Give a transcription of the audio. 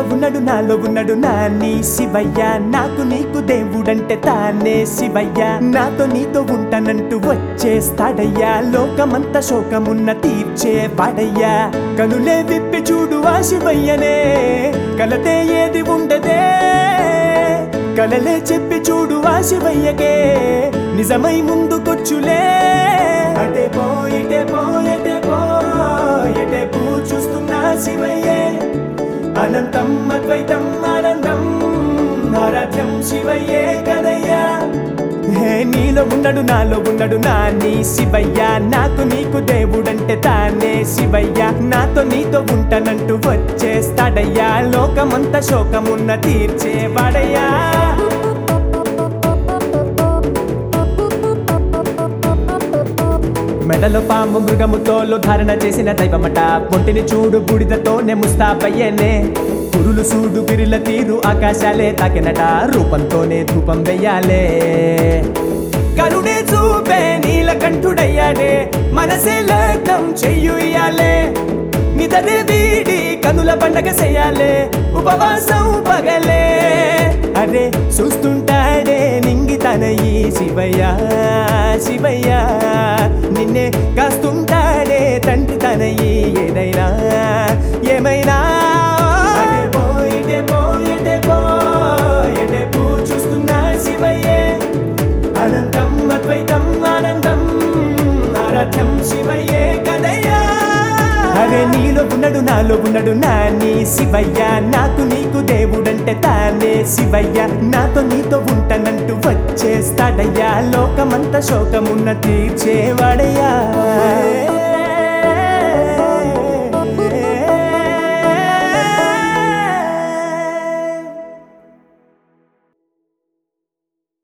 ఉన్నాడు నాలో ఉన్నాడు నాని శివయ్య నాకు నీకు దేవుడంటే తానే శివయ్య నాతో నీతో ఉంటానంటూ వచ్చేస్తాడయ్యా లోకమంతా శోకమున్న తీర్చే వాడయ్యా కనులే విప్పి చూడు ఆ శివయ్యనే కలతే ఏది ఉండదే కలలే చెప్పి చూడు ఆ శివయ్యకే నిజమై ముందుకొచ్చులే అటే పో ఇటే పో ఎటే పో ఎటే పో చూస్తున్నా శివయ్యే అనంతం అద్వైతం ఆనందం ఆరాధ్యం శివయ్యే కదయ్యా హే నీలో ఉన్నాడు నాలో ఉన్నాడు నాని శివయ్య నాకు నీకు దేవుడంటే తానే శివయ్య నాతో నీతో ఉంటానంటూ వచ్చేస్తాడయ్యా లోకమంతా శోకమున్న తీర్చేవాడయ్యా మెడలో పాము మృగము తోలు ధారణ చేసిన దైవమట పొంటిని చూడు బుడిదతోనే ముస్తాబయ్యేనే పురులు సూడు గిరిల తీరు ఆకాశాలే తాకినట రూపంతోనే ధూపం వెయ్యాలే కరుణే చూపే నీలకంఠుడయ్యాడే మనసే లగ్నం చెయ్యు ఇయ్యాలే నిదనే వీడి కనుల పండగ చేయాలే ఉపవాసం పగలే అరే చూస్తుంటాడే నింగి తనయి శివయ్య శివయ్య నిన్నే కాస్తుంటాడే తండ్రి తనయి ఏదైనా ఏమైనా అటే పో, ఇటే పో, ఎటే పో, ఎటే పో చూస్తున్నా శివయ్యే అనంతం అద్వైతం ఆనందం ఆరాధ్యం శివయ్యే కదయ్యా అరే నీలో ఉన్నాడు నాలో ఉన్నాడు నాని శివయ్య నాకు నీకు దేవుడంటే తానే శివయ్య నాతో నీతో ఉంటానంటూ వచ్చేస్తాడయ్యా లోకమంతా శోకమున్న తీర్చేవాడయ్యా